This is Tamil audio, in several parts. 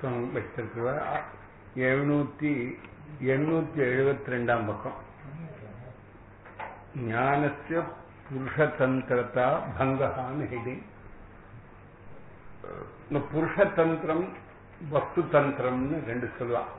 புஸ்தகம் வச்சிருக்கிற எழுநூத்தி எண்ணூத்தி எழுபத்தி ரெண்டாம் பக்கம் ஞானசிய புருஷதந்திரதா பங்ககான்னு ஹெடிங் இந்த புருஷதந்திரம் வஸ்து தந்திரம்னு ரெண்டு சொல்லலாம்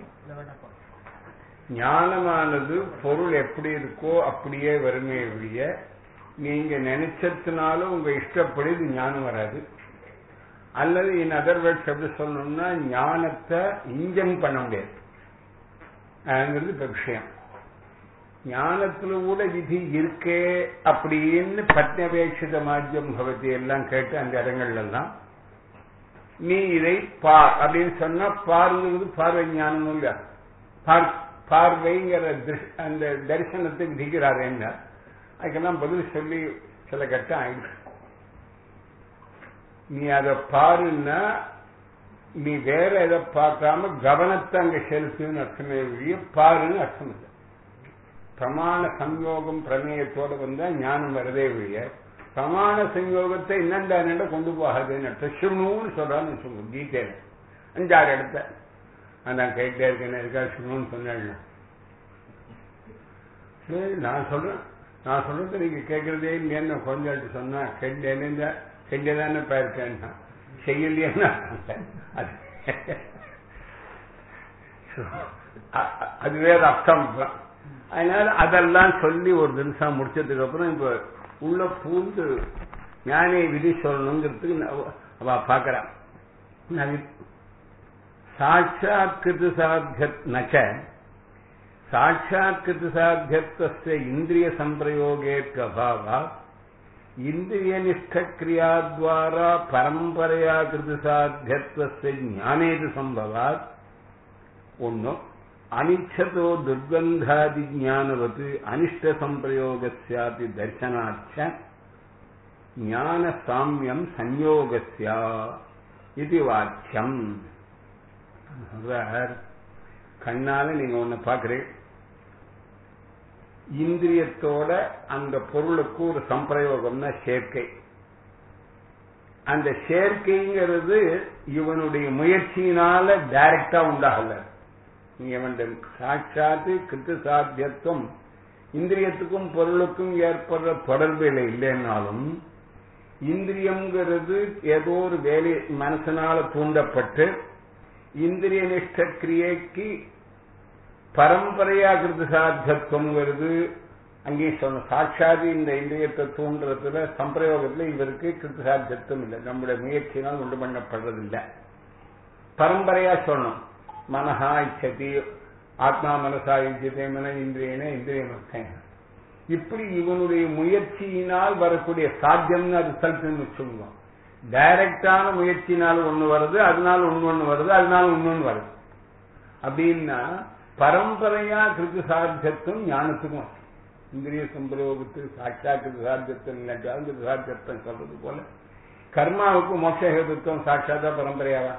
ஞானமானது பொருள் எப்படி இருக்கோ அப்படியே வருமே ஒழிய நீங்க நினைச்சதுனால உங்க இஷ்டப்படி இது ஞானம் வராது அல்லது இன் அதர் வேர்ட்ஸ் எப்படி சொல்லணும்னா ஞானத்தை இன்ஜன் பண்ண முடியாது அதுங்கிறது இப்ப விஷயம் ஞானத்துல கூட விதி இருக்கே அப்படின்னு பத்னபேட்சித மாத்தியம் பவதி எல்லாம் கேட்டு அந்த இடங்கள்ல எல்லாம் நீ இதை பார் அப்படின்னு சொன்னா பார்ங்கிறது பார்வை ஞானம் இல்ல பார்வைங்கிற அந்த தரிசனத்தை விதிக்கிறார் என்ன அதுக்கெல்லாம் பதில் சொல்லி சில கட்டம் ஆயிடுச்சு நீ அதை பாருன்னா நீ வேற எதை பார்க்காம கவனத்தை அங்க செலுத்துன்னு அர்த்தமே ஒழிய பாருன்னு அர்த்தம் இல்லை பிரமாண சம்யோகம் பிரமேயத்தோட வந்தா ஞானம் வரதே ஒழிய பிரமாண சம்யோகத்தை என்னண்டா என்னண்ட கொண்டு போகாதுன்னு அர்த்தம் சுணுன்னு சொல்றான்னு சொல்லுவோம் கீதையில அஞ்சாறு இடத்த நான் கேட்டே இருக்கேன் இருக்கா சுணுன்னு சொன்னேன் சரி நான் சொல்றேன் நான் சொல்றது நீங்க கேட்கறதே இல்லையான்னு கொஞ்சம் சொன்னா கேட்டேன்னு செஞ்சதானே போயிருக்கேன்னா செய்யலையா அது வேற அர்த்தம் அதனால அதெல்லாம் சொல்லி ஒரு தினசம் முடிச்சதுக்கு அப்புறம் இப்ப உள்ள பூந்து ஞானிய விதி சொல்லணுங்கிறதுக்கு அவ பாக்குறான் சாட்சாத் கிருத்து சாத்திய நச்ச சாட்சாத் கிருத்து சாத்தியத்துவ இந்திரிய சம்பிரயோகேற்கபாவா इन्द्रियनिष्ठक्रियाद्वारा परम्परया कृतसाध्यत्वस्य ज्ञानेतु सम्भवात् ஒன்னு அனிச்சதோ துர்கந்தாதி ஞானவத் அனிஷ்ட சம்பிரயோகஸ்யாபி தர்சனாச்ச ஞான சாமியம் சஞ்யோகஸ்யா இது வாக்கியம் கண்ணால நீங்க ஒண்ணு பாக்குறீங்க இந்திரியத்தோட அந்த பொருளுக்கு ஒரு சம்பிரயோகம்னா சேர்க்கை அந்த சேர்க்கைங்கிறது இவனுடைய முயற்சியினால டைரக்டா உண்டாகல இவன் சாட்சாத்து கிருத்து சாத்தியத்துவம் இந்திரியத்துக்கும் பொருளுக்கும் ஏற்படுற தொடர்பில் இல்லைன்னாலும் இந்திரியம்ங்கிறது ஏதோ ஒரு வேலை மனசனால தூண்டப்பட்டு இந்திரிய நிஷ்ட கிரியைக்கு பரம்பரையா கிருத்து சாத்தியத்துவம் வருது அங்கேயும் சொன்ன சாட்சாதி இந்த இந்திரியத்தை தூண்டுறதுல சம்பிரயோகத்துல இவருக்கு கிருத்து சாத்தியத்துவம் இல்லை நம்முடைய முயற்சியினால் உண்டு பண்ணப்படுறதில்லை பரம்பரையா சொன்னோம் மனஹா இச்சதி ஆத்மா மனசா இச்சதே மன இந்திரியன இந்திரியமர்த்தேன் இப்படி இவனுடைய முயற்சியினால் வரக்கூடிய சாத்தியம்னு அது ரிசல்ட்னு சொல்லுவோம் டைரக்டான முயற்சினால் ஒண்ணு வருது அதனால ஒண்ணு ஒண்ணு வருது அதனால ஒண்ணு வருது அப்படின்னா பரம்பரையா கிருத்து சாத்தியத்துவம் ஞானத்துக்கும் இந்திரிய சம்பிரயோகத்துக்கு சாட்சா கிருத்து சாத்தியத்துவம் இல்லாட்டாலும் கிருத்து சாத்தியத்துவம் சொல்றது போல கர்மாவுக்கு மோட்சத்துவம் சாட்சாத்தா பரம்பரையாவா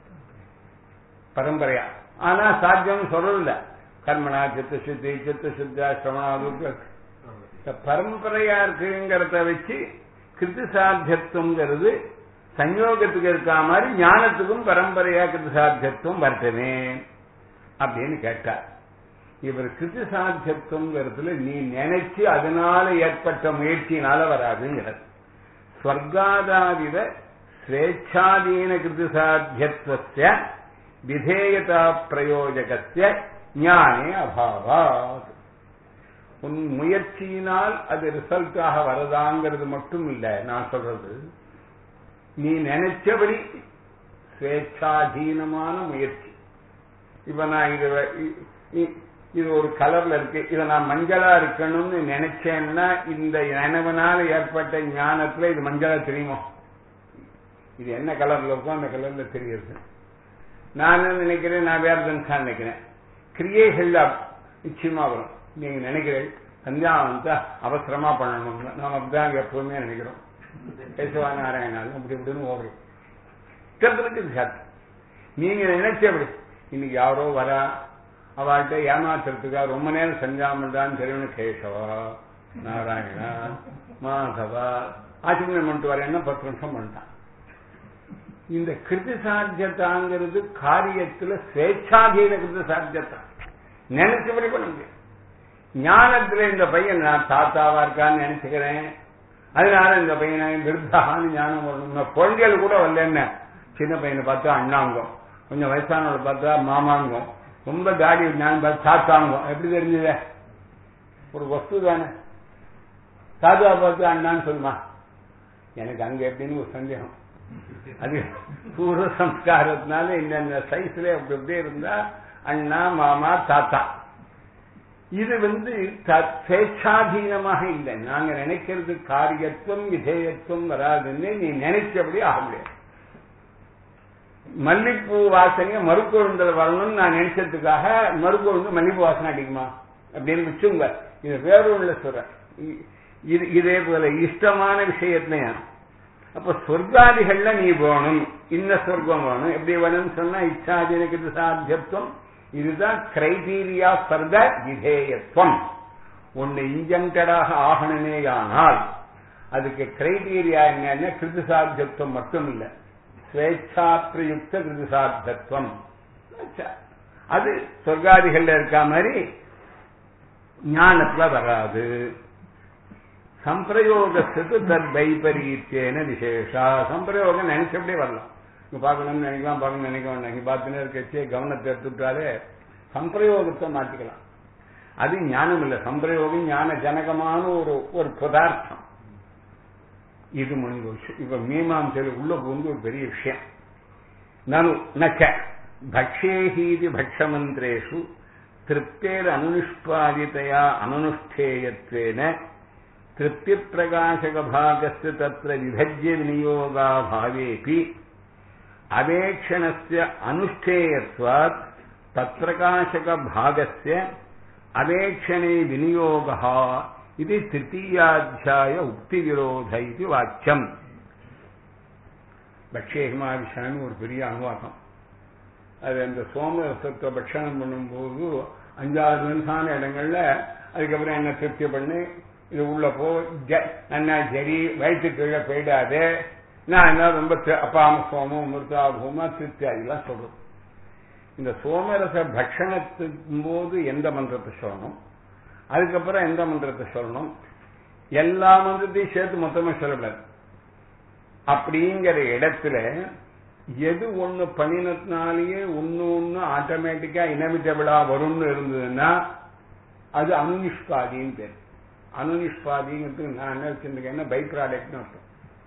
பரம்பரையா ஆனா சாத்தியம் சொல்லல கர்மனா சித்த சுத்தி சித்த சுத்தா சிரமணாவுக்கு பரம்பரையா இருக்குங்கிறத வச்சு கிருத்து சாத்தியத்துவங்கிறது சஞ்சோகத்துக்கு இருக்கா மாதிரி ஞானத்துக்கும் பரம்பரையா கிருத்து சாத்தியத்துவம் வரட்டுமே அப்படின்னு கேட்டார் இவர் கிருத்து சாத்தியத்துவங்கிறதுல நீ நினைச்சு அதனால ஏற்பட்ட முயற்சியினால வராதுங்கிறது ஸ்வர்காதாவித ஸ்வேச்சாதீன கிருத்து சாத்தியத்துவ விதேயதா பிரயோஜகத்திய ஞானே அபாவாத் உன் முயற்சியினால் அது ரிசல்ட்டாக வரதாங்கிறது மட்டும் இல்ல நான் சொல்றது நீ நினைச்சபடி ஸ்வேச்சாதீனமான முயற்சி இப்ப நான் இது இது ஒரு கலர்ல இருக்கு இதை நான் மஞ்சளா இருக்கணும்னு நினைச்சேன்னா இந்த நினைவனால ஏற்பட்ட ஞானத்துல இது மஞ்சளா தெரியுமோ இது என்ன கலர்ல இருக்கோ அந்த கலர்ல தெரியுது நான் நினைக்கிறேன் நான் வேற தான் நினைக்கிறேன் கிரியைகள் நிச்சயமா வரும் நீங்க நினைக்கிறேன் சந்தியாவந்தா அவசரமா பண்ணணும் நாம் அப்படிதான் எப்பவுமே நினைக்கிறோம் கேசவா நாராயணாலும் அப்படி இப்படின்னு ஓடுறோம் சார் நீங்க நினைச்சபடி இன்னைக்கு யாரோ வரா அவள்கிட்ட ஏமாத்துறதுக்காக ரொம்ப நேரம் செஞ்சாமல் தான் தெரியும் கேசவா நாராயணா மாதவா ஆச்சரியம் பண்ணிட்டு வரேன்னா பத்து நிமிஷம் பண்ணிட்டான் இந்த கிருதி சாத்தியத்தாங்கிறது காரியத்துல ஸ்வேச்சாதீன கிருதி சாத்தியத்தா நினைச்சபடி பண்ண முடியும் ஞானத்துல இந்த பையன் நான் தாத்தாவா இருக்கான்னு நினைச்சுக்கிறேன் அதனால இந்த பையனை விருத்தான்னு ஞானம் வரணும் குழந்தைகள் கூட வரலன்னு சின்ன பையனை பார்த்தா அண்ணாங்கம் கொஞ்சம் வயசானவளை பார்த்தா மாமாங்கம் ரொம்ப தாடி ஞானம் பார்த்து தாத்தாங்கம் எப்படி தெரிஞ்சது ஒரு வஸ்து தானே தாத்தா பார்த்து அண்ணான்னு சொல்லுமா எனக்கு அங்க எப்படின்னு ஒரு சந்தேகம் அது பூர்வ சம்ஸ்காரத்தினால இந்த சைஸ்ல அப்படி அப்படியே இருந்தா அண்ணா மாமா தாத்தா இது வந்து ஸ்வேச்சாதீனமாக இல்லை நாங்க நினைக்கிறது காரியத்துவம் விதேயத்துவம் வராதுன்னு நீ நினைச்சபடி ஆக முடியாது மல்லிப்பூ வாசனைய மறுக்கொழுந்தல் வரணும்னு நான் நினைச்சதுக்காக மறுக்கொழுந்து மல்லிப்பூ வாசனை அடிக்குமா அப்படின்னு வச்சுங்க இது வேறொன்றுல சொல்றேன் இது இதே போல இஷ்டமான விஷயத்தையும் அப்ப சொர்க்காதிகள்ல நீ போகணும் இன்ன சொர்க்கம் வேணும் எப்படி வேணும்னு சொன்னா இச்சாதீனக்கு சாத்தியத்துவம் இதுதான் கிரைடீரியா ஃபார் த விதேயத்துவம் ஒன்னு இன்ஜென்டடாக ஆகணுமேயானால் அதுக்கு கிரைடீரியா என்னன்னா கிருதிசாத்தியத்துவம் மட்டும் இல்ல ஸ்வேச்சாப்பிரயுக்த கிருதிசாத்தியத்துவம் அது சொர்க்காதிகள்ல இருக்க மாதிரி ஞானத்துல வராது சம்பிரயோகத்துக்கு தத் வைபரீத்தியன விசேஷா சம்பிரயோகம் நினைச்சபடியே வரலாம் இங்க பார்க்கணும்னு நினைக்கலாம் பார்க்கணும்னு நினைக்க வேண்டாம் இங்க பார்த்துன்னு இருக்கச்சே கவனத்தை எடுத்துட்டாலே சம்பிரயோகத்தை மாற்றிக்கலாம் அது ஞானம் இல்லை சம்பிரயோகம் ஞான ஜனகமான ஒரு ஒரு பதார்த்தம் இது முடிஞ்ச விஷயம் இப்ப மீமாம்சையில் உள்ள போந்து ஒரு பெரிய விஷயம் நனு நச்ச பக்ஷேஹீதி பக்ஷமந்திரேஷு திருப்தேர் அனுனிஷ்பாதிதையா அனனுஷ்டேயத்வேன திருப்தி பிரகாசக பாகஸ்ய தத்ர விபஜ்ய விநியோகா பாவேபி அவேक्षणस्य अनुष्ठेयत्वात् तत्प्रकाशक भागस्य अवेक्षणे विनियोगः इति तृतीयाध्याय उक्तिविरोध इति वाक्यम् பக்ஷேகமாவிஷான்னு ஒரு பெரிய அனுவாக்கம் அது அந்த சோமரசத்தை பட்சணம் பண்ணும்போது அஞ்சாறு நிமிஷமான இடங்கள்ல அதுக்கப்புறம் என்ன திருப்தி பண்ணி இது உள்ள போ என்ன சரி வயிற்று கீழே போயிடாது நான் என்ன ரொம்ப அப்பாம சோமம் மிருதாபூமா திருப்தி அதெல்லாம் சொல்றது இந்த சோமரச பக்ஷணத்துக்கும் போது எந்த மந்திரத்தை சொல்லணும் அதுக்கப்புறம் எந்த மந்திரத்தை சொல்லணும் எல்லா மந்திரத்தையும் சேர்த்து மொத்தமா சொல்லக்கூடாது அப்படிங்கிற இடத்துல எது ஒண்ணு பண்ணினதுனாலேயே ஒன்னு ஒண்ணு ஆட்டோமேட்டிக்கா இனவிட்டபிளா வரும்னு இருந்ததுன்னா அது அனுநிஷ்பாதின்னு பேர் அனுநிஷ்பாதிங்கிறதுக்கு நான் என்ன வச்சிருக்கேன்னா பை ப்ராடக்ட்னு அர்த்தம்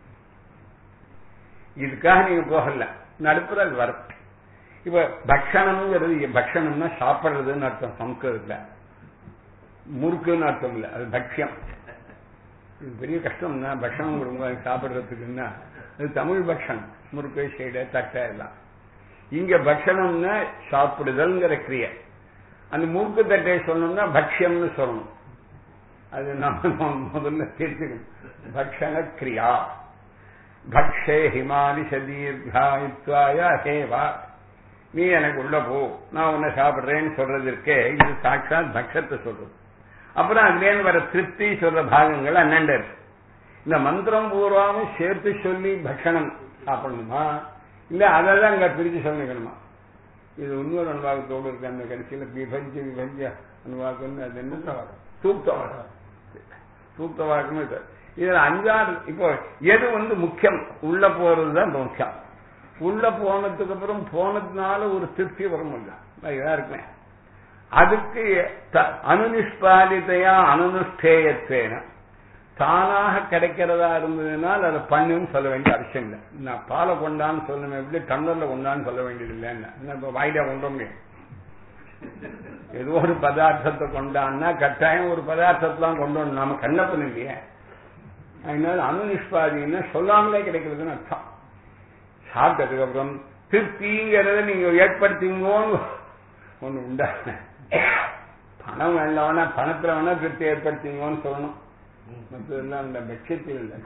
இதுக்காக நீங்க போகல நடுப்புற அது வரும் இப்ப பக்ஷணம்ங்கிறது பக்ஷணம்னா சாப்பிடுறதுன்னு அர்த்தம் சம்ஸ்கிருதத்துல முறுக்குன்னு அர்த்தம் இல்ல அது பக்ஷம் இது பெரிய கஷ்டம்னா பக்ஷணம் கொடுங்க சாப்பிடுறதுக்குன்னா அது தமிழ் பக்ஷணம் முறுக்கு சைடு தட்டை எல்லாம் இங்க பக்ஷணம்னா சாப்பிடுதல்ங்கிற கிரியை அந்த முறுக்கு தட்டையை சொல்லணும்னா பக்ஷம்னு சொல்லணும் அது நம்ம முதல்ல தெரிஞ்சுக்கணும் பக்ஷண கிரியா பக்ஷே ஹிமானி சதீர்காயித்வாய ஹேவா நீ எனக்கு உள்ள போ நான் உன்னை சாப்பிடுறேன்னு சொல்றது இருக்கே இது சாட்சாத் பக்ஷத்தை சொல்றது அப்புறம் அதுலேருந்து வர திருப்தி சொல்ற பாகங்கள் அண்ணன் இருக்கு இந்த மந்திரம் பூர்வாவும் சேர்த்து சொல்லி பக்ஷணம் சாப்பிடணுமா இல்ல அதெல்லாம் அங்க பிரிச்சு சொல்லிக்கணுமா இது இன்னொரு அனுபவத்தோடு இருக்கு அந்த கடைசியில விபஞ்ச விபஞ்ச அனுபவம் அது என்ன சூக்த வாக்கம் சூக்த வாக்கம் இதுல அஞ்சாறு இப்போ எது வந்து முக்கியம் உள்ள போறதுதான் முக்கியம் உள்ள போனதுக்கு அப்புறம் போனதுனால ஒரு திருப்தி வரும் இதா இருக்குமே அதுக்கு அனுநிஷ்பாலிதையா அனுனுஷ்டேயத்தேன தானாக கிடைக்கிறதா இருந்ததுனால் அதை பண்ணுன்னு சொல்ல வேண்டிய அவசியம் இல்லை நான் பாலை கொண்டான்னு சொல்லணும் எப்படி டம்ளர்ல கொண்டான்னு சொல்ல வேண்டியது இல்லைன்னு இப்ப வாயில கொண்ட முடியும் ஏதோ ஒரு பதார்த்தத்தை கொண்டான்னா கட்டாயம் ஒரு பதார்த்தத்தெல்லாம் கொண்டு வந்து நாம கண்ணப்பன் இல்லையே அதனால அணுநிஷ்பாதின்னா சொல்லாமலே கிடைக்கிறதுன்னு அர்த்தம் சாப்பிட்டதுக்கு அப்புறம் திருப்திங்கிறத நீங்க ஏற்படுத்திங்கோன்னு ஒண்ணு உண்டா பணம் வேண்டாம்னா பணத்துல வேணா திருப்தி ஏற்படுத்திங்கோன்னு சொல்லணும் மற்றதெல்லாம் அந்த பட்சத்தில் இல்லை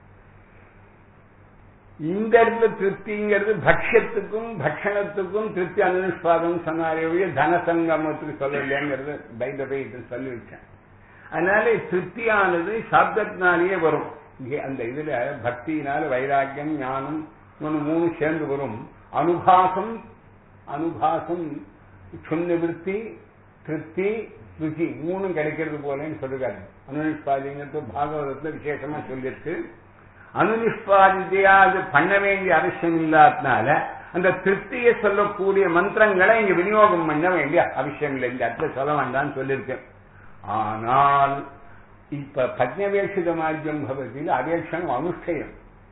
இந்த இடத்துல திருப்திங்கிறது பக்ஷத்துக்கும் பக்ஷணத்துக்கும் திருப்தி அனுஷ்பாதம் சொன்னாரே தனசங்கமத்துக்கு சொல்லலையாங்கிறது பைத பை சொல்லி வச்சேன் அதனால திருப்தியானது சாப்தத்தினாலேயே வரும் அந்த இதுல பக்தியினால வைராக்கியம் ஞானம் ஒன்று மூணு சேர்ந்து வரும் அனுபாசம் அனுபாசம் சுன்னிவிருத்தி திருப்தி ருச்சி மூணும் கிடைக்கிறது போலன்னு சொல்லிருக்காரு அனுநிஷ்பாதிங்கிறது பாகவதத்துல விசேஷமா சொல்லியிருக்கு அனுநிஷ்பாதியா அது பண்ண வேண்டிய அவசியம் இல்லாதனால அந்த திருப்தியை சொல்லக்கூடிய மந்திரங்களை இங்க விநியோகம் பண்ண வேண்டிய அவசியம் இல்லை இந்த இடத்துல சொல்ல வேண்டாம்னு சொல்லியிருக்கேன் ஆனால் இப்ப பத்மவேஷித மார்க்கம் பவதியில் அவேஷனம் அனுஷ்டேயம்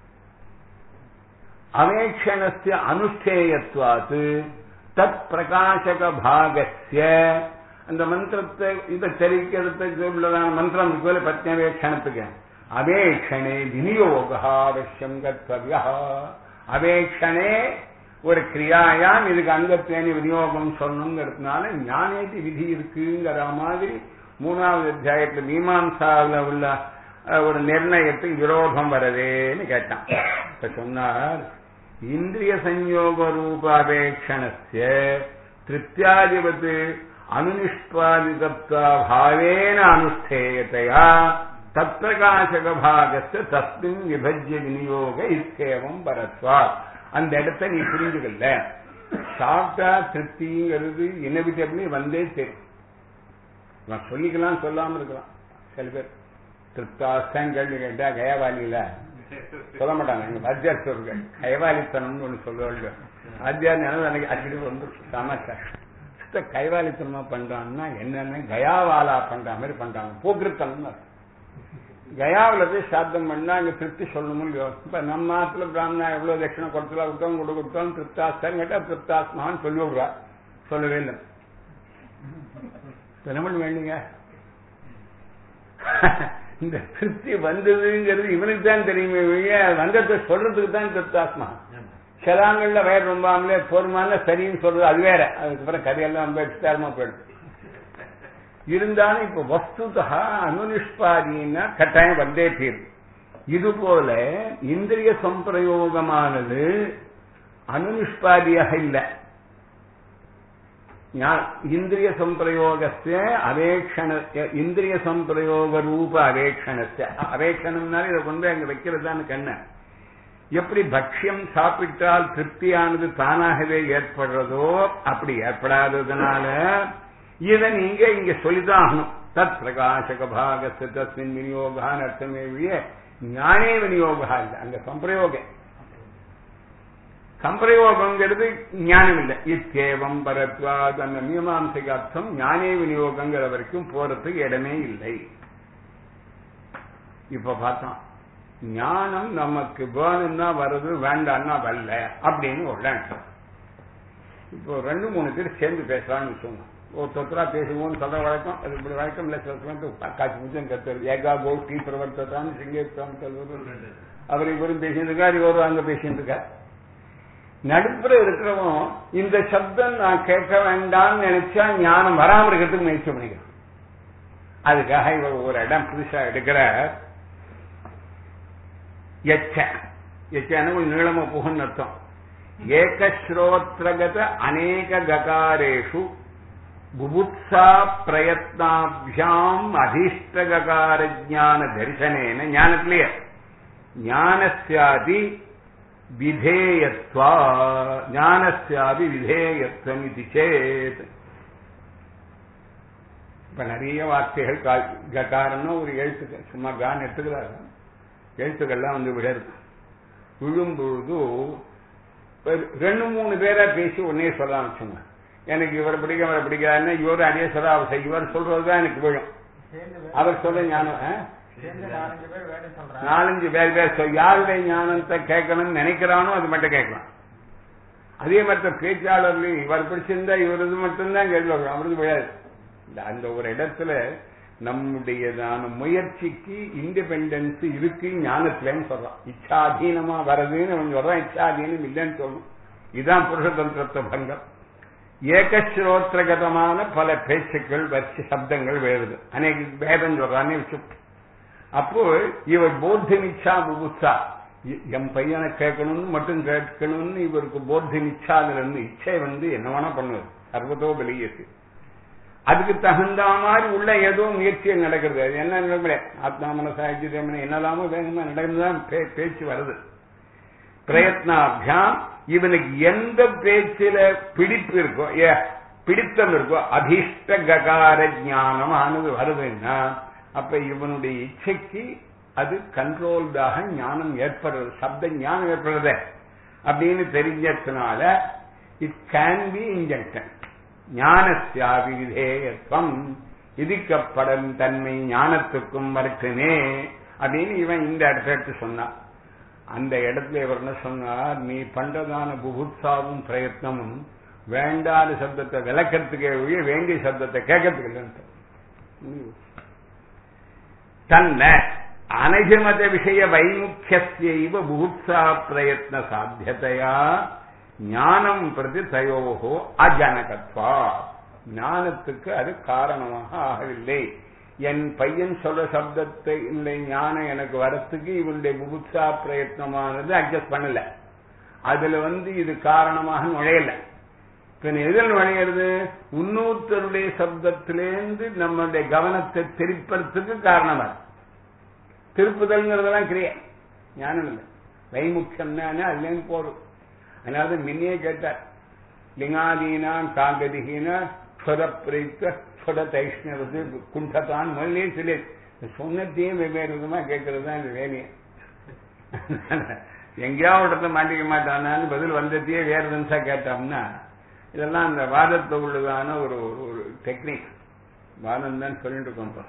அவேஷணஸ்ய அனுஷ்டேயத்வாத்து தத் பிரகாசக பாகஸ்ய அந்த மந்திரத்தை இதை தெரிவிக்கிறதுக்கு உள்ளதான மந்திரம் இருக்குல்ல பத்மவேஷணத்துக்கு அவேஷணே விநியோக அவசியம் கர்த்தவியா அவேஷணே ஒரு கிரியாயாம் இதுக்கு அங்கத்தேனி விநியோகம் சொல்லணுங்கிறதுனால ஞானேதி விதி இருக்குங்கிற மாதிரி மூணாவது அத்தியாயத்துல மீமாம்சாவில் உள்ள ஒரு நிர்ணயத்துக்கு விரோதம் வரதேன்னு கேட்டான் இப்ப சொன்னார் இந்திரிய சஞ்சோக ரூப அபேட்சணஸ்ய திருப்தியாதிபத்து அனுநிஷ்பாதிதத்வா பாவேன அனுஷ்டேயத்தையா தத்பிரகாசக பாகஸ்த தஸ்மின் விபஜ்ய விநியோக இத்தேவம் பரத்வா அந்த இடத்தை நீ புரிஞ்சுக்கல சாப்பிட்டா திருப்திங்கிறது இனவிட்டபிளி வந்தே தெரியும் நான் சொல்லிக்கலாம் சொல்லாம இருக்கலாம் சில பேர் திருப்தாஸ்தான் கேள்வி கேட்டா கயவாலியில சொல்ல மாட்டாங்க எங்க வாத்தியார் சொல்லுங்க கைவாலித்தனம்னு ஒண்ணு சொல்லுவாங்க வாத்தியார் எனக்கு அடிக்கடி வந்து சமஸ்டர் சுத்த கைவாலித்தனமா பண்றான்னா என்னன்னு கயாவாலா பண்ற மாதிரி பண்றாங்க போக்கிருத்தனம் கயாவில் போய் சாத்தம் பண்ணா அங்க திருப்தி சொல்லணும் இல்லையோ இப்ப நம்ம நாட்டுல பிராமணா எவ்வளவு தட்சிணம் கொடுத்தலாம் கொடுத்தோம் கொடு கொடுத்தோம் திருப்தாஸ்தான் கேட்டா திருப்தாஸ்மான்னு சொல்லி விடுறா சொல்லவே இல்லை தினமணி வேணுங்க இந்த திருப்தி வந்ததுங்கிறது இவனுக்கு தான் தெரியுமே வந்ததை சொல்றதுக்கு தான் திருப்தாத்மா சிலாங்கள்ல வயர் ரொம்பாமலே பொறுமான சரின்னு சொல்றது அது வேற அதுக்கப்புறம் கதையெல்லாம் ரொம்ப விஸ்தாரமா போயிடுது இருந்தாலும் இப்ப வஸ்துதா அனுநிஷ்பாதின்னா கட்டாயம் வந்தே தீரும் இது போல இந்திரிய சம்பிரயோகமானது அனுநிஷ்பாதியாக இல்லை இந்திரிய சம்பிரயோகஸ்ய அவேக்ஷண இந்திரிய சம்பிரயோக ரூப அவேக்ஷணஸ்ய அவேக்ஷணம்னால இதை கொண்டு அங்க வைக்கிறதான்னு கண்ண எப்படி பக்ஷியம் சாப்பிட்டால் திருப்தியானது தானாகவே ஏற்படுறதோ அப்படி ஏற்படாததுனால இதை நீங்க இங்க சொல்லிதான் ஆகணும் தத் பிரகாசக பாகஸ்து தஸ்மின் விநியோகான்னு அர்த்தமே ஞானே விநியோகா இல்லை அங்க சம்பிரயோகம் சம்பிரயோகங்கிறது ஞானம் இல்லை இத்தேவம் பரத்வாத் அந்த மீமாம்சைக்கு அர்த்தம் ஞானே விநியோகங்கிற வரைக்கும் போறதுக்கு இடமே இல்லை இப்ப பார்த்தோம் ஞானம் நமக்கு வேணும்னா வருது வேண்டாம்னா வரல அப்படின்னு ஒரு இப்போ ரெண்டு மூணு பேர் சேர்ந்து பேசலாம்னு சொன்னோம் ஒருத்தரா பேசுவோம்னு சொல்ற வழக்கம் அது இப்படி வழக்கம் இல்லை சில சமயத்து காட்சி முச்சம் கத்துறது ஏகா கோஷ்டி பிரவர்த்ததான் சிங்கேஸ்வரம் சொல்வது அவர் இவரும் பேசிட்டு இருக்கார் இவரும் அங்க பேசிட்டு இருக்கார் நடுப்புற இருக்கிறவன் இந்த சப்தம் நான் கேட்க வேண்டாம்னு நினைச்சா ஞானம் வராம இருக்கிறதுக்கு முயற்சி பண்ணிக்கிறான் அதுக்காக இவர் ஒரு இடம் புதுசா எடுக்கிற எச்ச எச்சன கொஞ்சம் நீளமா புகன்னு அர்த்தம் ஏகஸ்ரோத்ரகத அநேக ககாரேஷு புபுத்சா பிரயத்னாபியாம் அதிஷ்டககார ஜான தரிசனேன ஞானத்திலேயே ஞானஸ்யாதி விதேயத்வா ஞானஸ்யாபி விதேயத்வம் இது சேத் இப்ப நிறைய வார்த்தைகள் ககாரம்னா ஒரு எழுத்துக்கள் சும்மா கான் எடுத்துக்கிறாரு எழுத்துக்கள்லாம் வந்து விடருது விழும்பொழுது ரெண்டு மூணு பேரா பேசி ஒன்னே சொல்ல ஆரம்பிச்சுங்க எனக்கு இவரை பிடிக்க அவரை பிடிக்காதுன்னா இவரும் அதே சொல்ல அவர் இவர் சொல்றதுதான் எனக்கு விழும் அவர் சொல்ல ஞானம் நாலஞ்சு பேர் பேர் யாருடைய ஞானத்தை கேட்கணும்னு நினைக்கிறானோ அது மட்டும் கேட்கலாம் அதே மாதிரி பேச்சாளர்லையும் இவர் பிடிச்சிருந்தா இவரது மட்டும்தான் கேள்வி அவரது விழாது அந்த ஒரு இடத்துல நம்முடையதான முயற்சிக்கு இண்டிபெண்டன்ஸ் இருக்கு ஞானத்துலன்னு சொல்றான் இச்சாதீனமா வருதுன்னு அவன் சொல்றான் இச்சாதீனம் இல்லைன்னு சொல்லணும் இதுதான் புருஷதந்திரத்தை பங்கம் ஏகஸ்ரோத்திரகதமான பல பேச்சுக்கள் வச்சு சப்தங்கள் வேறுது அநேக வேதம் சொல்றானே வச்சு அப்போ இவர் போத்த நிச்சா புபுத்சா என் பையனை கேட்கணும்னு மட்டும் கேட்கணும்னு இவருக்கு போத்த நிச்சாதுல இருந்து இச்சை வந்து என்ன வேணா பண்ணுவது சர்வதோ வெளியேற்று அதுக்கு தகுந்த மாதிரி உள்ள ஏதோ முயற்சிகள் நடக்கிறது அது என்ன நடக்கல ஆத்மா மனசாட்சி தேமனை என்னெல்லாமோ வேகமா நடந்துதான் பேச்சு வருது பிரயத்னாபியாம் இவனுக்கு எந்த பேச்சில பிடிப்பு இருக்கோ ஏ பிடித்தம் இருக்கோ அதிஷ்ட ககார ஞானம் ஆனது வருதுன்னா அப்ப இவனுடைய இச்சைக்கு அது கண்ட்ரோல்டாக ஞானம் ஏற்படுறது சப்த ஞானம் ஏற்படுறது அப்படின்னு தெரிஞ்சதுனால இட் கேன் பி இன்ஜெக்ஷன் ஞானஸ்யாபி விதேயத்துவம் விதிக்கப்படும் தன்மை ஞானத்துக்கும் வரட்டுமே அப்படின்னு இவன் இந்த இடத்த எடுத்து சொன்னான் அந்த இடத்துல இவர் என்ன சொன்னார் நீ பண்றதான புபுத்சாவும் பிரயத்னமும் வேண்டாத சப்தத்தை விளக்கறதுக்கே ஒழிய வேண்டிய சப்தத்தை கேட்கறதுக்கு இல்லைன்னு தன்ன அனகிமத விஷய வைமுக்கியஸ்யைவ புபுத்சா பிரயத்ன சாத்தியதையா ஞானம் பிரதி தயோகோ அஜனகத்வா ஞானத்துக்கு அது காரணமாக ஆகவில்லை என் பையன் சொல்ற சப்தத்தை இந்த ஞானம் எனக்கு வரத்துக்கு இவனுடைய புபுத்சா பிரயத்னமானது அட்ஜஸ்ட் பண்ணல அதுல வந்து இது காரணமாக நுழையல பின் எதில் நுழையிறது உன்னூத்தருடைய சப்தத்திலேருந்து நம்மளுடைய கவனத்தை திருப்பறதுக்கு காரணமா திருப்புதல்ங்கிறதெல்லாம் கிரியா ஞானம் இல்லை வைமுக்கியம்னா அதுலேருந்து போறோம் அதனால முன்னே கேட்டார் லிங்காதீனான் காங்கதிகின ஸ்வரப்பிரைத்த ஸ்வர தைஷ்ணவது குண்டத்தான் முதலே சொல்லி சொன்னத்தையே வெவ்வேறு விதமா கேட்கறது தான் இந்த வேலையை எங்கேயாவது இடத்துல மாட்டிக்க மாட்டானான்னு பதில் வந்ததையே வேற தினசா கேட்டோம்னா இதெல்லாம் அந்த வாதத்தை உள்ளதான ஒரு ஒரு டெக்னிக் வாதம் தான் சொல்லிட்டு இருக்கோம்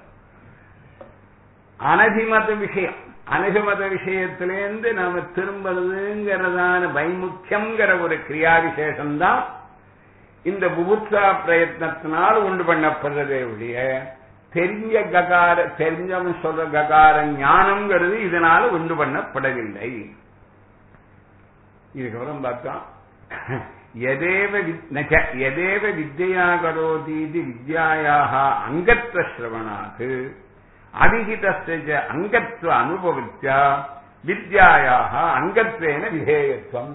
அனதிமத விஷயம் அனதிமத விஷயத்திலேருந்து நாம திரும்புறதுங்கிறதான வைமுக்கியங்கிற ஒரு கிரியா விசேஷம் தான் இந்த புபுத்சா பிரயத்னத்தினால் உண்டு பண்ணப்படுறதே ஒழிய தெரிஞ்ச ககார தெரிஞ்சவன் சொல்ற ககார ஞானம்ங்கிறது இதனால உண்டு பண்ணப்படவில்லை இதுக்கப்புறம் பார்த்தோம் எதேவ எதேவ வித்யா கரோதீதி வித்யாயாக அங்கத்வ சிரவணாத் அவிகிதஸ்ய அங்கத்வ அனுபவித்யா வித்யாயாக அங்கத்வேன விதேயத்துவம்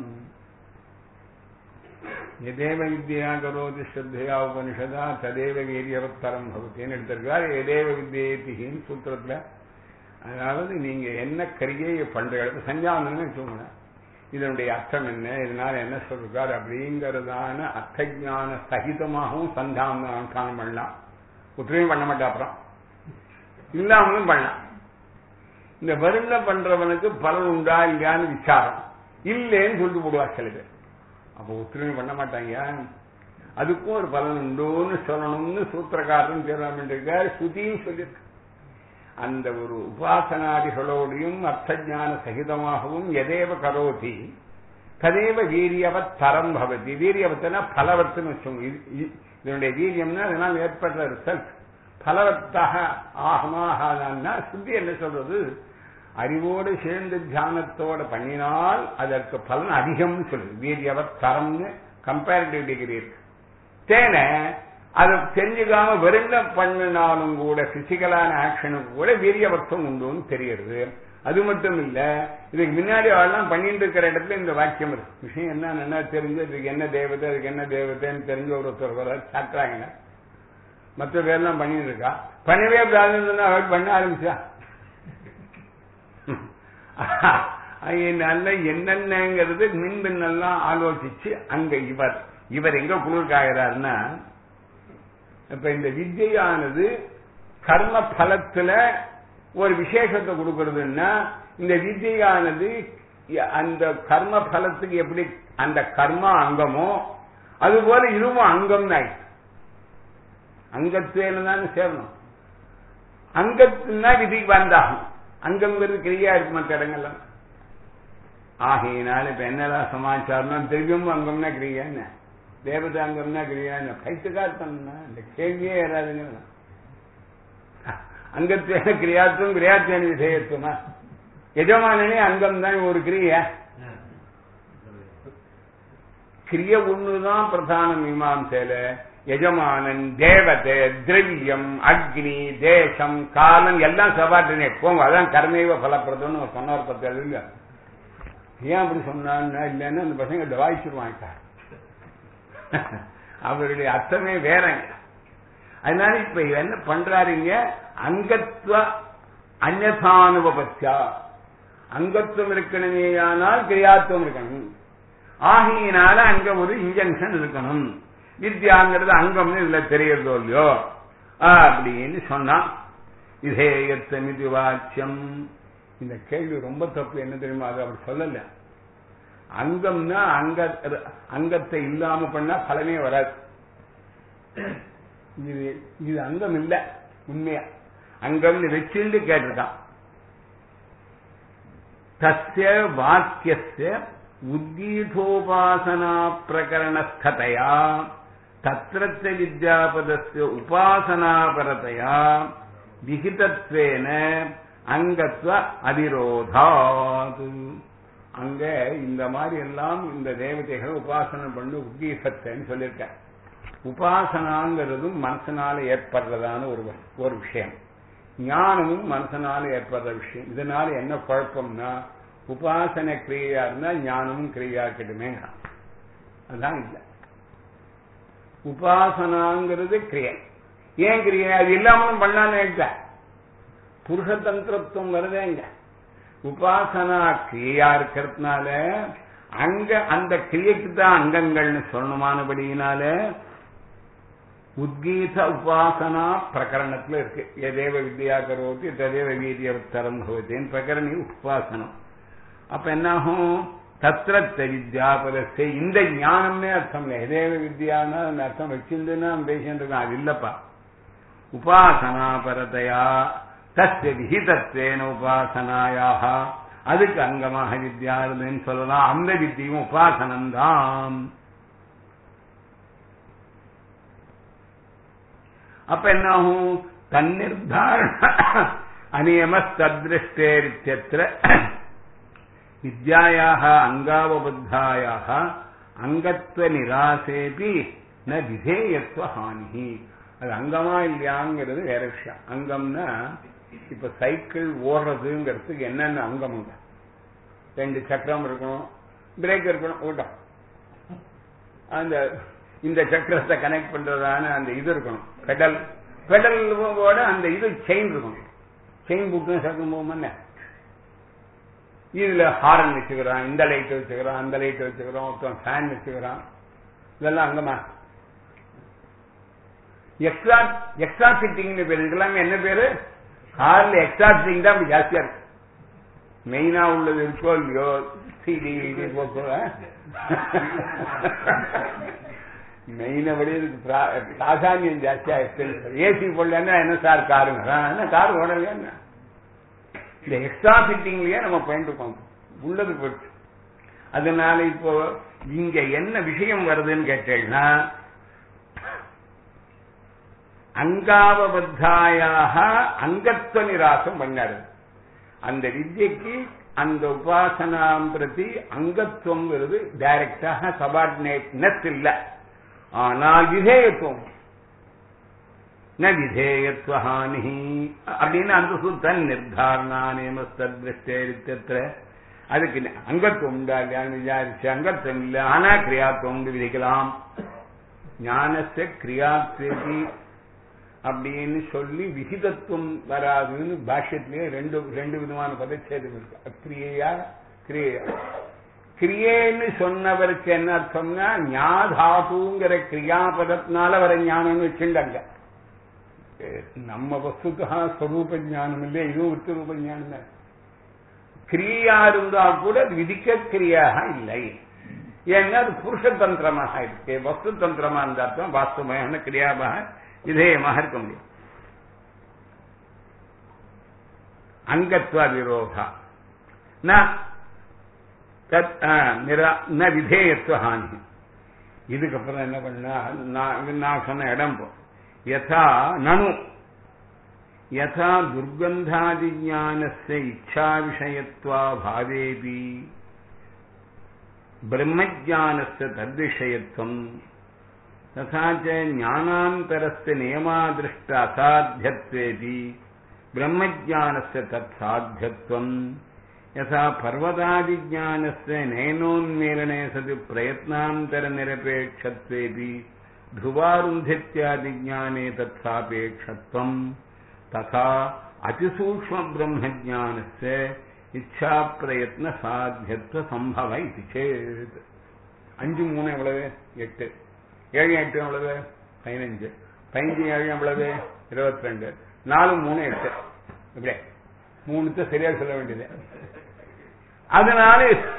எதேவ வித்யா கரோதி ஸ்ரத்தையா உபனிஷதா ததேவ வீரியவத்தரம் பகுத்தின்னு எடுத்திருக்கார் எதேவ வித்யேத்தின்னு சூத்திரத்துல அதாவது நீங்க என்ன கரியை பண்றீங்க சஞ்சாவனம் வச்சுக்கோங்க இதனுடைய அர்த்தம் என்ன இதனால என்ன சொல்றார் அப்படிங்கறதான அர்த்த ஞான சகிதமாகவும் சந்தானம் பண்ணலாம் ஒற்றுமையும் பண்ண மாட்டா அப்புறம் இல்லாமலும் பண்ணலாம் இந்த வருந்த பண்றவனுக்கு பலன் உண்டா இல்லையான்னு விசாரம் இல்லைன்னு சொல்லிட்டு போடுவா சில பேர் அப்ப ஒத்துழைமை பண்ண மாட்டாங்க அதுக்கும் ஒரு பலன் உண்டோன்னு சொல்லணும்னு சூத்திரக்காரன் இருக்கார் சுதியும் சொல்லியிருக்கு அந்த ஒரு உபாசனாதிகளோடையும் அர்த்த ஞான சகிதமாகவும் எதேவ கரோதி ததேவ வீரியவத் தரம் பவதி வீரியவத்தினா பலவத்துன்னு வச்சோங்க இதனுடைய வீரியம்னா அதனால் ஏற்படுற ரிசல்ட் பலவத்தாக ஆகமாகாதான்னா சுத்தி என்ன சொல்றது அறிவோடு சேர்ந்து தியானத்தோட பண்ணினால் அதற்கு பலன் அதிகம்னு சொல்லுது வீரியவத் தரம்னு கம்பேரிட்டிவ் டிகிரி இருக்கு தேன அதை தெரிஞ்சுக்காம வெறுங்க பண்ணினாலும் கூட பிசிக்கலான ஆக்ஷனுக்கு கூட வீரியவர்த்தம் உண்டுன்னு தெரியுது அது மட்டும் இல்ல இதுக்கு முன்னாடி அவெல்லாம் பண்ணிட்டு இருக்கிற இடத்துல இந்த வாக்கியம் இருக்கு விஷயம் என்ன என்ன தெரிஞ்சு இதுக்கு என்ன தேவதை அதுக்கு என்ன தேவதைன்னு தெரிஞ்ச ஒருத்தர் வர சாட்டுறாங்க மற்ற பேர்லாம் பண்ணிட்டு இருக்கா பண்ணவே கூடாதுன்னு அவள் பண்ண ஆரம்பிச்சா அதனால என்னென்னங்கிறது மின்பின்னெல்லாம் ஆலோசிச்சு அங்க இவர் இவர் எங்க குளிர்காகிறாருன்னா இப்ப இந்த வித்யானது கர்ம பலத்துல ஒரு விசேஷத்தை கொடுக்கறதுன்னா இந்த வித்யானது அந்த கர்ம பலத்துக்கு எப்படி அந்த கர்மா அங்கமோ அது போல இதுவும் அங்கம் தான் அங்கத்துவேன்னு தான் சேரணும் அங்கத்துனா விதிக்கு வந்தாகும் அங்கங்கிறது கிரியா இருக்கு மற்ற இடங்கள்லாம் ஆகையினால இப்ப என்னதான் சமாச்சாரம்னா திரியும் அங்கம்னா கிரியா என்ன தேவதாங்கம்னா கிரியா என்ன கைத்துக்கார்த்தம்னா இந்த கேள்வியே ஏறாதுங்க அங்கத்துவேன கிரியாத்துவம் கிரியாத்துவேன விசேயத்துவமா எஜமானனே அங்கம் தான் ஒரு கிரியா கிரிய ஒண்ணுதான் பிரதான மீமாசையில எஜமானன் தேவதை திரவியம் அக்னி தேசம் காலம் எல்லாம் சபாட்டினே போங்க அதான் கர்மேவ பலப்பிரதம்னு சொன்னார் பத்து எழுதுங்க ஏன் அப்படி சொன்னான்னா இல்லைன்னா அந்த பசங்க தவாய்ச்சிருவாங்க அவருடைய அர்த்தமே வேறங்க அதனால இப்ப என்ன பண்றாருங்க அங்கத்துவ அந்நதானுபத்தியா அங்கத்துவம் இருக்கணுமேயானால் கிரியாத்துவம் இருக்கணும் ஆகையினால அங்க ஒரு இன்ஜெக்ஷன் இருக்கணும் வித்யாங்கிறது அங்கம்னு இதுல தெரியறதோ இல்லையோ அப்படின்னு சொன்னான் விதேயத்தமிதி வாக்கியம் இந்த கேள்வி ரொம்ப தப்பு என்ன தெரியுமா அது அவர் சொல்லல அங்கம்னா அங்க அங்கத்தை இல்லாம பண்ணா பலமே வராது இது இது அங்கம் இல்ல உண்மையா அங்கம்னு வச்சுண்டு கேட்டிருக்கான் தஸ்ய வாக்கியஸ்ய உத்கீதோபாசனா பிரகரணஸ்ததையா தத்திரத்த வித்யாபதஸ்ய உபாசனாபரதையா விகிதத்வேன அங்கத்வ அவிரோதாது அங்க இந்த மாதிரி எல்லாம் இந்த தேவதைகளை உபாசனை பண்ணி உத்கீசத்தைன்னு சொல்லியிருக்க உபாசனாங்கிறதும் மனசனால ஏற்படுறதான ஒரு ஒரு விஷயம் ஞானமும் மனசனால ஏற்படுற விஷயம் இதனால என்ன குழப்பம்னா உபாசனை கிரியா இருந்தா ஞானமும் கிரியா கிட்டுமே அதுதான் இல்லை உபாசனாங்கிறது கிரியை ஏன் கிரியை அது இல்லாமலும் பண்ணான்னு புருஷதந்திரத்துவம் வருதேங்க உபாசனா கிரியா இருக்கிறதுனால அங்க அந்த கிரியைக்கு தான் அங்கங்கள்னு சொல்லணுமானபடியினால உத்கீத உபாசனா பிரகரணத்துல இருக்கு எதேவ வித்யா கரோதி ததேவ வீரியவத்தரம் பவத்தின்னு பிரகரணி உபாசனம் அப்ப என்னாகும் தத்திரத்த வித்யாபதத்தை இந்த ஞானம்னே அர்த்தம் இல்லை எதேவ வித்யான்னா அந்த அர்த்தம் வச்சிருந்துன்னா பேசிட்டு அது இல்லப்பா உபாசனா பரதையா தஸ்ய விகிதத்வேன உபாசனாயாக அதுக்கு அங்கமாக வித்யா இருந்ததுன்னு சொல்லலாம் அந்த வித்தியும் உபாசனம்தான் அப்ப என்னாகும் தன்னிர்தாரண அநியம தத்ருஷ்டேரித்தியத்திர வித்யாயாக அங்காவபத்தாயாக அங்கத்துவ நிராசேபி ந விதேயத்துவ ஹானி அது அங்கமா இல்லையாங்கிறது வேற விஷயம் அங்கம்னா இப்ப சைக்கிள் ஓடுறதுங்கிறதுக்கு என்னென்ன அங்கமுங்க ரெண்டு சக்கரம் இருக்கணும் பிரேக் இருக்கணும் ஓட்டம் அந்த இந்த சக்கரத்தை கனெக்ட் பண்றதான அந்த இது இருக்கணும் பெடல் பெடலோட அந்த இது செயின் இருக்கணும் செயின் புக்கு சக்கரம் போகும்போது இதுல ஹாரன் வச்சுக்கிறான் இந்த லைட் வச்சுக்கிறான் அந்த லைட் வச்சுக்கிறான் ஒருத்தன் ஃபேன் வச்சுக்கிறான் இதெல்லாம் அங்கமா எக்ஸ்ட்ரா எக்ஸ்ட்ரா ஃபிட்டிங் பேர் இதெல்லாம் என்ன பேரு கார்ல எக்ஸ்ட்ரா ஃபிட்டிங் தான் ஜாஸ்தியா இருக்கு மெயினா உள்ளது இருக்கோ இல்லையோ சிடி மெயினபடி இதுக்கு பிராதானியம் ஜாஸ்தியா ஏசி போடலன்னா என்ன சார் காருங்க என்ன கார் ஓடலையா என்ன இந்த எக்ஸ்ட்ரா ஃபிட்டிங்லயே நம்ம பண்ணிருக்கோம் உள்ளது போச்சு அதனால இப்போ இங்க என்ன விஷயம் வருதுன்னு கேட்டேன்னா அங்காவபத்தாயாக அங்கத்துவ நிராசம் பண்ணாரு அந்த வித்யக்கு அந்த உபாசனாம் பிரதி அங்கத்துவங்கிறது டைரக்டாக சபார்டினேட்னஸ் இல்ல ஆனால் விதேயத்துவம் ந விதேயத்வஹானி அப்படின்னு அந்த சுத்தன் நிர்தாரணானேமஸ்திருஷ்டேரித்திர அதுக்கு அங்கத்துவம் உண்டா இல்லையான்னு விசாரிச்சு அங்கத்துவம் இல்லை ஆனா கிரியாத்துவம் விதிக்கலாம் ஞானச கிரியாத்வேதி அப்படின்னு சொல்லி விகிதத்துவம் வராதுன்னு பாஷ்யத்திலேயே ரெண்டு ரெண்டு விதமான பதச்சேதம் இருக்கு அக்கிரியா கிரியா கிரியேன்னு சொன்னவருக்கு என்ன அர்த்தம்னா ஞாதாதுங்கிற கிரியாபதத்தினால வர ஞானம்னு வச்சுண்டாங்க நம்ம வஸ்துக்கா ஸ்வரூப ஞானம் இல்லை இதுவும் வித்துரூப ஞானம் தான் கிரியா இருந்தா கூட அது விதிக்க கிரியாக இல்லை ஏன்னா அது புருஷ தந்திரமாக இருக்கு வஸ்து தந்திரமா இருந்தா தான் வாஸ்தவமான கிரியாவாக விதேயமாக இருக்க முடியும் அங்கத்வ விரோதா ந விதேயத்துவ ஹானி இதுக்கப்புறம் என்ன பண்ணா நான் சொன்ன இடம் போ யதா நனு யதா துர்கந்தாதிஜானஸ்ய இச்சா விஷயத்வா பாவேபி பிரம்மஜானஸ்ய தத்விஷயத்துவம் तथा च ज्ञानान्तरस्य नियमादृष्ट असाध्यत्वेऽपि ब्रह्मज्ञानस्य तत्साध्यत्वम् यथा पर्वतादिज्ञानस्य नयनोन्मेलने सति प्रयत्नान्तरनिरपेक्षत्वेऽपि ध्रुवारुन्धित्यादिज्ञाने तत्सापेक्षत्वम् तथा अतिसूक्ष्मब्रह्मज्ञानस्य இச்சா பிரயத்ன சாத்தியத்துவ சம்பவ இது சேத் அஞ்சு மூணு எவ்வளவு எட்டு ஏழு எட்டு எவ்வளவு பதினஞ்சு பதினஞ்சு ஏழு எவ்வளவு இருபத்தி ரெண்டு நாலு மூணு எட்டு இப்படியே மூணுத்த சரியா சொல்ல வேண்டியது அதனால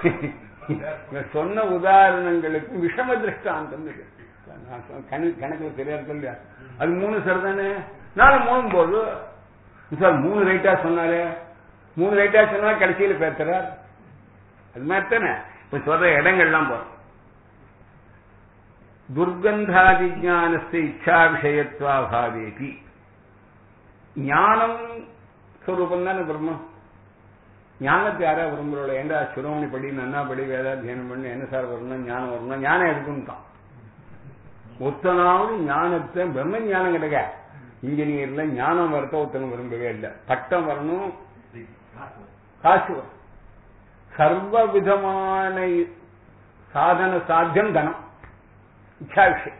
சொன்ன உதாரணங்களுக்கு விஷம திருஷ்டாந்தம் இருக்கு கணக்குல சரியா இருக்கு இல்லையா அது மூணு சரிதானே நாலு மூணு போது சார் மூணு ரைட்டா சொன்னாரு மூணு ரைட்டா சொன்னா கடைசியில் பேசுறார் அது மாதிரி தானே இப்ப சொல்ற இடங்கள்லாம் போறோம் துர்கந்தாதி ஜானஸ்து இச்சா விஷயத்வாபாவேபி ஞானம் ஸ்வரூபம் தானே பிரம்மம் ஞானத்தை யாரா விரும்புறோட ஏண்டா சிரோமணி படி நன்னா படி வேதாத்தியனம் பண்ணி என்ன சார் வரணும் ஞானம் வரணும் ஞானம் எதுக்குன்னு தான் ஒத்தனாவது ஞானத்தை பிரம்ம ஞானம் கிடைக்க இன்ஜினியர்ல ஞானம் வரத்த ஒருத்தனும் விரும்பவே இல்லை பட்டம் வரணும் காசு வரும் சர்வ விதமான சாதன சாத்தியம் தனம் இச்சா விஷயம்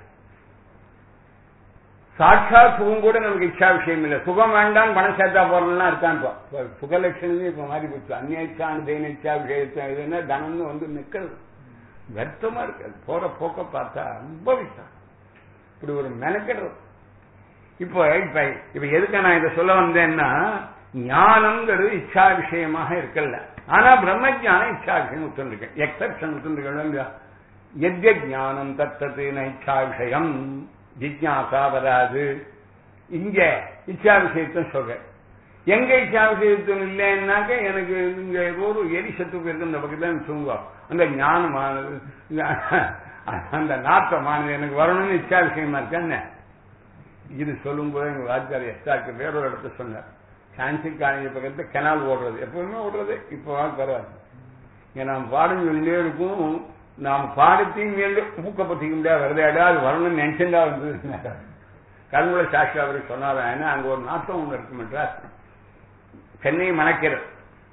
சாட்சாத் சுகம் கூட நமக்கு இச்சா விஷயம் இல்லை சுகம் வேண்டாம் பணம் சேர்த்தா போறோம்லாம் இருக்கான் சுகலட்சணமே இப்ப மாறி போச்சு அந்நியாச்சான் தெய்ன இச்சா விஷயத்தா இதுன்னா தனம்னு வந்து நிக்கிறது வருத்தமா இருக்கு போற போக்க பார்த்தா ரொம்ப விஷயம் இப்படி ஒரு மெனக்கிடுறது இப்போ இப்ப இப்ப எதுக்கு நான் இதை சொல்ல வந்தேன்னா ஞானம்ங்கிறது இச்சா விஷயமாக இருக்கல ஆனா பிரம்ம ஜானம் இச்சா விஷயம் ஒத்துருக்கேன் எக்ஸப்ஷன் ஒத்துருக்கேன் எத்ய ஜானம் தத்தது இச்சா விஷயம் ஜிக்யாசா வராது இங்க இச்சா விஷயத்தான் சொல்றேன் எங்க இச்சா விஷயத்தும் இல்லைன்னாக்க எனக்கு இங்க ஒரு எரி சத்து போயிருக்கு இந்த பக்கத்துல தூங்குவோம் அந்த ஞானமானது அந்த நாட்டமானது எனக்கு வரணும்னு இச்சா விஷயமா இருக்கேன்னு இது சொல்லும்போது எங்க வாத்தியார் எஸ்டாக்கு வேறொரு இடத்த சொன்னார் சான்சி காலேஜ் பக்கத்துல கெனால் ஓடுறது எப்பவுமே ஓடுறது இப்போ பரவாயில்ல இங்க நாம் பாடம் சொல்லிட்டே இருக்கும் நாம் பாடத்தையும் மேலே ஊக்கப்படுத்திக்க முடியாது வருதையாடா அது வரணும்னு நினைச்சுட்டா வந்து கருங்குல சாஸ்திரி அவருக்கு சொன்னாரா ஏன்னா அங்க ஒரு நாட்டம் ஒன்று இருக்கு மெட்ராஸ் சென்னை மணக்கிறது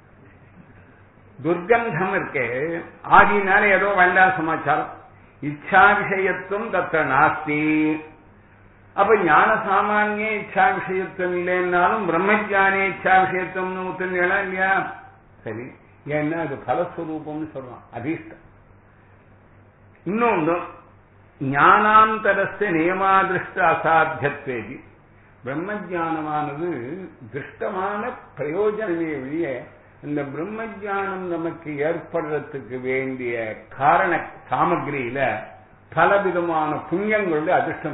துர்கந்தம் இருக்கு ஆதினால ஏதோ வேண்டாம் சமாச்சாரம் இச்சா விஷயத்துவம் தத்த நாஸ்தி அப்ப ஞான சாமானிய இச்சா விஷயத்துவம் இல்லைன்னாலும் பிரம்மஜானிய இச்சா விஷயத்துவம்னு ஒத்துங்களா இல்லையா சரி ஏன்னா அது பலஸ்வரூபம்னு சொல்றான் அதிர்ஷ்டம் இன்னொன்று ஞானாந்தரஸ்த நியமாதிருஷ்ட அசாத்தியத்வேதி பிரம்மஜானமானது திருஷ்டமான பிரயோஜனமே ஒழிய இந்த பிரம்மஜானம் நமக்கு ஏற்படுறதுக்கு வேண்டிய காரண சாமகிரியில பலவிதமான புண்ணியங்களுடைய அதிர்ஷ்டம்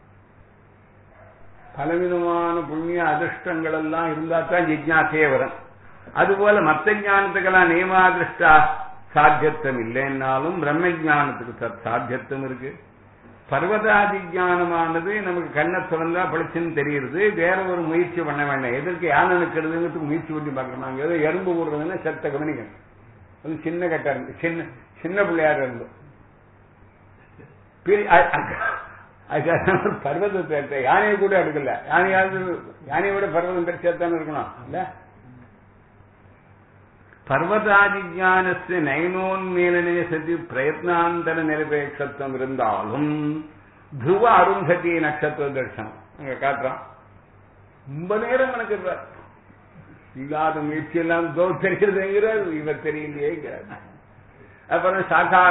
பலவிதமான புண்ணிய அதிர்ஷ்டங்கள் எல்லாம் இருந்தா தான் ஜிஜ்ஞாசையே வரும் அதுபோல மத்த ஞானத்துக்கெல்லாம் நியமாதிருஷ்டா சாத்தியத்துவம் இல்லைன்னாலும் பிரம்ம ஜானத்துக்கு சாத்தியத்துவம் இருக்கு பர்வதாதி ஜானமானது நமக்கு கண்ணை திறந்தா பளிச்சுன்னு தெரியுது வேற ஒரு முயற்சி பண்ண வேண்டாம் எதற்கு யானை நிற்கிறதுங்கிறது முயற்சி பண்ணி பார்க்கணும் ஏதோ எறும்பு போடுறதுன்னா சத்த கவனிக்கணும் அது சின்ன கட்டா இருந்து சின்ன சின்ன பிள்ளையார் இருந்து அதுக்காக பர்வதத்தை யானையை கூட எடுக்கல யானையாவது யானையை விட பர்வதம் பெருசாத்தானே இருக்கணும் இல்ல பர்வதாதிஜானஸ்து நயனோன்மேலனே சதி பிரயத்னாந்தர நிரபேட்சத்துவம் இருந்தாலும் துருவ அருந்ததி நட்சத்திர தர்சனம் அங்க காட்டுறான் ரொம்ப நேரம் கணக்குறார் இல்லாத முயற்சி எல்லாம் தோ தெரிகிறதுங்கிறார் இவர் தெரியலையேங்கிறார் அப்புறம் சாகா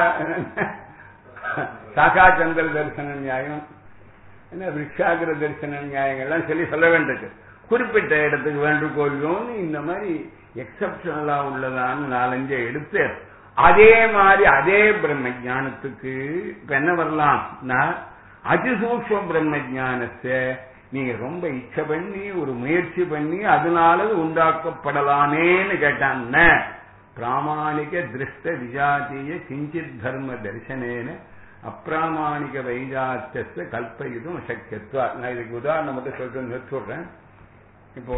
சாகா சந்திர தரிசன நியாயம் என்ன விருட்சாகிர தரிசன நியாயங்கள்லாம் சொல்லி சொல்ல வேண்டியது குறிப்பிட்ட இடத்துக்கு வேண்டுகோளும் இந்த மாதிரி எக்ஸப்ஷனலா உள்ளதான்னு நாலஞ்சை எடுத்து அதே மாதிரி அதே பிரம்ம ஜானத்துக்கு இப்ப என்ன வரலாம் அதிசூக்ஷம் பிரம்ம ஜானத்தை நீங்க ரொம்ப இச்சை பண்ணி ஒரு முயற்சி பண்ணி அதனால உண்டாக்கப்படலாமேன்னு கேட்டான் பிராமாணிக திருஷ்ட விஜாத்திய கிஞ்சித் தர்ம தரிசனேன அப்பிராமாணிக வைஜாத்தியத்தை கல்பயுதும் சக்கியத்துவா நான் இதுக்கு உதாரணம் மட்டும் சொல்லிட்டு நிறுத்தி விடுறேன் இப்போ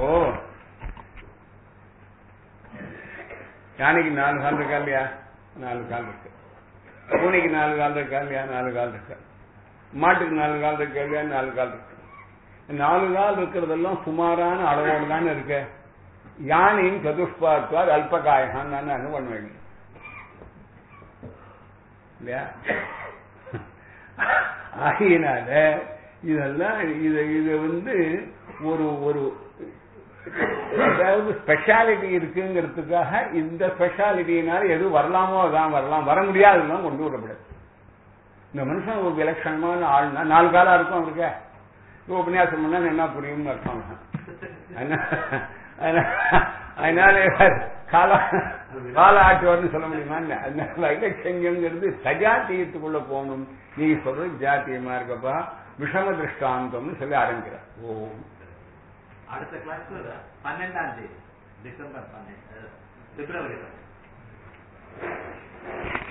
யானைக்கு நாலு கால் இருக்கா இல்லையா நாலு கால் இருக்கு பூனைக்கு நாலு கால் இருக்கா இல்லையா நாலு கால் இருக்கு மாட்டுக்கு நாலு கால் இருக்கா இல்லையா நாலு கால் இருக்கு நாலு கால் இருக்கிறதெல்லாம் சுமாரான அளவோடு தானே இருக்கு யானையும் சதுஷ்பாத்வார் அல்பகாயகான் நான் அனுபவம் இல்லையா ஆகையினால இதெல்லாம் இது இது வந்து ஒரு ஒரு அதாவது ஸ்பெஷாலிட்டி இருக்குங்கிறதுக்காக இந்த ஸ்பெஷாலிட்டியினால எது வரலாமோ அதான் வரலாம் வர முடியாதுன்னு கொண்டு விடக்கூடாது இந்த மனுஷன் ஒரு விலட்சணமான ஆள்னா நாலு காலம் இருக்கும் அவருக்கு இப்போ உபன்யாசம் பண்ணா என்ன புரியும்னு அர்த்தம் அதனால கால கால ஆட்டுவார்னு சொல்ல முடியுமா அதனால வைலட்சண்யங்கிறது சஜாத்தியத்துக்குள்ள போகணும் நீ சொல்றது ஜாத்தியமா இருக்கப்பா விஷம திருஷ்டாந்தம்னு சொல்லி ஆரம்பிக்கிறார் ஓ அடுத்த கிளாஸ் பன்னெண்டாம் தேதி டிசம்பர் பன்னெண்டு பிப்ரவரி